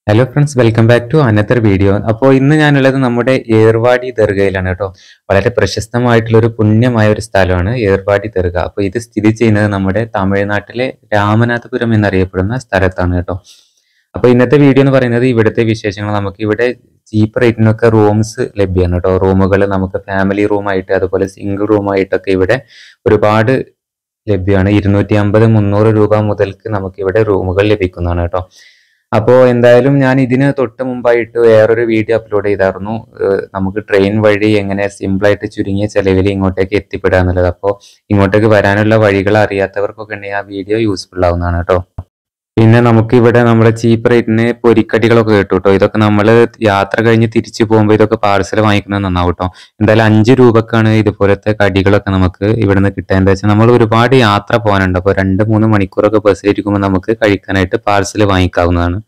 hello friends welcome back to another video അപ്പോൾ ഇന്ന് ഞാനുള്ളത് നമ്മുടെ ഏർവാടി ദർഗയിലാണ് കേട്ടോ വളരെ പ്രശസ്തമായിട്ടുള്ള ഒരു പുണ്യമായ ഒരു സ്ഥലമാണ് ഏർവാടി ദർഗ അപ്പോൾ ഇത് സ്ഥിതി ചെയ്യുന്നത് നമ്മുടെ തമിഴ്നാട്ടിലെ രാമനാഥപുരം എന്നറിയപ്പെടുന്ന സ്ഥലത്താണ് കേട്ടോ അപ്പോൾ ഇന്നത്തെ വീഡിയോ എന്ന് പറയുന്നത് ഇവിടുത്തെ വിശേഷങ്ങൾ നമുക്ക് ഇവിടെ ചീപ്പ് റേറ്റിനൊക്കെ റൂംസ് ലഭ്യമാണ് കേട്ടോ റൂമുകൾ നമുക്ക് ഫാമിലി റൂമായിട്ട് അതുപോലെ സിംഗിൾ റൂമായിട്ടൊക്കെ ഇവിടെ ഒരുപാട് ലഭ്യമാണ് ഇരുന്നൂറ്റി അമ്പത് മുന്നൂറ് രൂപ മുതൽക്ക് നമുക്ക് ഇവിടെ റൂമുകൾ ലഭിക്കുന്നതാണ് കേട്ടോ അപ്പോൾ എന്തായാലും ഞാൻ ഇതിന് തൊട്ട് മുമ്പായിട്ട് വേറൊരു വീഡിയോ അപ്ലോഡ് ചെയ്തായിരുന്നു ഏഹ് നമുക്ക് ട്രെയിൻ വഴി എങ്ങനെ സിമ്പിളായിട്ട് ചുരുങ്ങിയ ചെലവിൽ ഇങ്ങോട്ടേക്ക് എത്തിപ്പെടുക എന്നുള്ളത് അപ്പോൾ ഇങ്ങോട്ടേക്ക് വരാനുള്ള വഴികൾ അറിയാത്തവർക്കൊക്കെ ഉണ്ടെങ്കിൽ ആ വീഡിയോ യൂസ്ഫുൾ ആവുന്നതാണ് കേട്ടോ പിന്നെ നമുക്ക് ഇവിടെ നമ്മുടെ ചീപ്പ് റേറ്റിന് പൊരിക്കടികളൊക്കെ കിട്ടും കേട്ടോ ഇതൊക്കെ നമ്മൾ യാത്ര കഴിഞ്ഞ് തിരിച്ചു പോകുമ്പോൾ ഇതൊക്കെ പാർസൽ വാങ്ങിക്കുന്നത് നന്നാവും കേട്ടോ എന്തായാലും അഞ്ച് രൂപക്കാണ് ഇതുപോലത്തെ കടികളൊക്കെ നമുക്ക് ഇവിടുന്ന് കിട്ടുക എന്താ വെച്ചാൽ നമ്മൾ ഒരുപാട് യാത്ര പോകാനുണ്ട് അപ്പോൾ രണ്ട് മൂന്ന് മണിക്കൂറൊക്കെ ബസ്സിലിരിക്കുമ്പോൾ നമുക്ക് കഴിക്കാനായിട്ട് പാർസൽ വാങ്ങിക്കാവുന്നതാണ്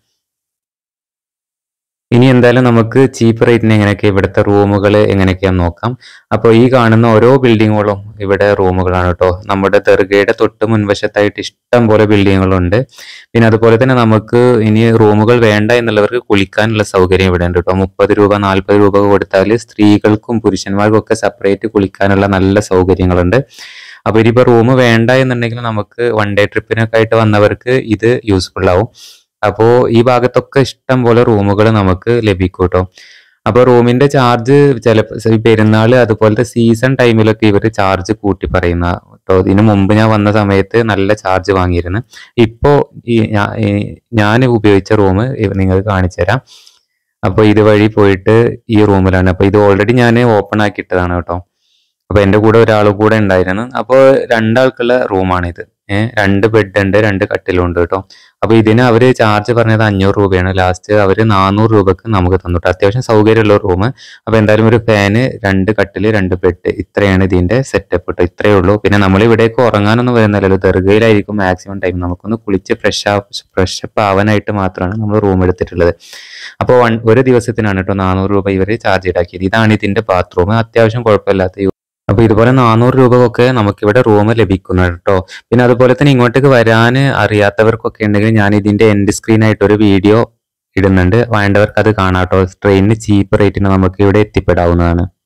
ഇനി എന്തായാലും നമുക്ക് ചീപ്പ് റേറ്റിന് എങ്ങനെയൊക്കെ ഇവിടുത്തെ റൂമുകൾ എങ്ങനെയൊക്കെയാന്ന് നോക്കാം അപ്പോൾ ഈ കാണുന്ന ഓരോ ബിൽഡിങ്ങുകളും ഇവിടെ റൂമുകളാണ് കേട്ടോ നമ്മുടെ ദർഗയുടെ തൊട്ട് മുൻവശത്തായിട്ട് ഇഷ്ടം പോലെ ബിൽഡിങ്ങുകളുണ്ട് പിന്നെ അതുപോലെ തന്നെ നമുക്ക് ഇനി റൂമുകൾ വേണ്ട എന്നുള്ളവർക്ക് കുളിക്കാനുള്ള സൗകര്യം ഇവിടെ ഉണ്ട് കേട്ടോ മുപ്പത് രൂപ നാൽപ്പത് രൂപ കൊടുത്താൽ സ്ത്രീകൾക്കും പുരുഷന്മാർക്കും ഒക്കെ സെപ്പറേറ്റ് കുളിക്കാനുള്ള നല്ല സൗകര്യങ്ങളുണ്ട് അപ്പോൾ ഇനിയിപ്പോൾ റൂം വേണ്ട എന്നുണ്ടെങ്കിൽ നമുക്ക് വൺ ഡേ ട്രിപ്പിനൊക്കെ ആയിട്ട് വന്നവർക്ക് ഇത് യൂസ്ഫുൾ ആവും അപ്പോൾ ഈ ഭാഗത്തൊക്കെ ഇഷ്ടം പോലെ റൂമുകൾ നമുക്ക് ലഭിക്കും കേട്ടോ അപ്പോൾ റൂമിന്റെ ചാർജ് ചിലപ്പോൾ പെരുന്നാൾ അതുപോലത്തെ സീസൺ ടൈമിലൊക്കെ ഇവർ ചാർജ് കൂട്ടി പറയുന്ന കേട്ടോ ഇതിനു മുമ്പ് ഞാൻ വന്ന സമയത്ത് നല്ല ചാർജ് വാങ്ങിയിരുന്നു ഇപ്പോൾ ഈ ഞാ- ഈ ഞാൻ ഉപയോഗിച്ച റൂം നിങ്ങൾക്ക് കാണിച്ചു തരാം അപ്പോൾ ഇതുവഴി പോയിട്ട് ഈ റൂമിലാണ് അപ്പോൾ ഇത് ഓൾറെഡി ഞാൻ ഓപ്പൺ ആക്കിയിട്ടതാണ് കേട്ടോ അപ്പോൾ എൻ്റെ കൂടെ ഒരാൾ കൂടെ ഉണ്ടായിരുന്നു അപ്പോൾ രണ്ടാൾക്കുള്ള റൂമാണിത് ഏഹ് രണ്ട് ബെഡ് ഉണ്ട് രണ്ട് കട്ടിലും ഉണ്ട് കേട്ടോ അപ്പോൾ ഇതിന് അവർ ചാർജ് പറഞ്ഞത് അഞ്ഞൂറ് രൂപയാണ് ലാസ്റ്റ് അവർ നാനൂറ് രൂപക്ക് നമുക്ക് തന്നിട്ട് അത്യാവശ്യം സൗകര്യമുള്ള റൂം അപ്പോൾ എന്തായാലും ഒരു ഫാന് രണ്ട് കട്ടില് രണ്ട് ബെഡ് ഇത്രയാണ് ഇതിന്റെ സെറ്റപ്പ് കേട്ടോ ഇത്രയേ ഉള്ളൂ പിന്നെ നമ്മൾ ഇവിടേക്ക് ഉറങ്ങാനൊന്നും വരുന്നില്ലല്ലോ ദർഗയിലായിരിക്കും മാക്സിമം ടൈം നമുക്കൊന്ന് കുളിച്ച് ഫ്രഷ് ആ ഫ്രഷ് അപ്പ് ആവാനായിട്ട് മാത്രമാണ് നമ്മൾ റൂം എടുത്തിട്ടുള്ളത് അപ്പോൾ വൺ ഒരു ദിവസത്തിനാണ് കേട്ടോ നാനൂറ് രൂപ ഇവർ ചാർജ് ഈടാക്കിയത് ഇതാണ് ഇതിന്റെ ബാത്റൂം അത്യാവശ്യം കുഴപ്പമില്ലാത്ത അപ്പൊ ഇതുപോലെ നാനൂറ് രൂപക്കൊക്കെ നമുക്കിവിടെ റൂം ലഭിക്കുന്നു കേട്ടോ പിന്നെ അതുപോലെ തന്നെ ഇങ്ങോട്ടേക്ക് വരാൻ അറിയാത്തവർക്കൊക്കെ ഉണ്ടെങ്കിൽ ഞാൻ ഇതിന്റെ എൻഡ് സ്ക്രീൻ ആയിട്ട് ഒരു വീഡിയോ ഇടുന്നുണ്ട് വേണ്ടവർക്ക് അത് കാണാം കേട്ടോ ട്രെയിനിന് ചീപ്പ് റേറ്റിന് നമുക്ക് ഇവിടെ എത്തിപ്പെടാവുന്നതാണ്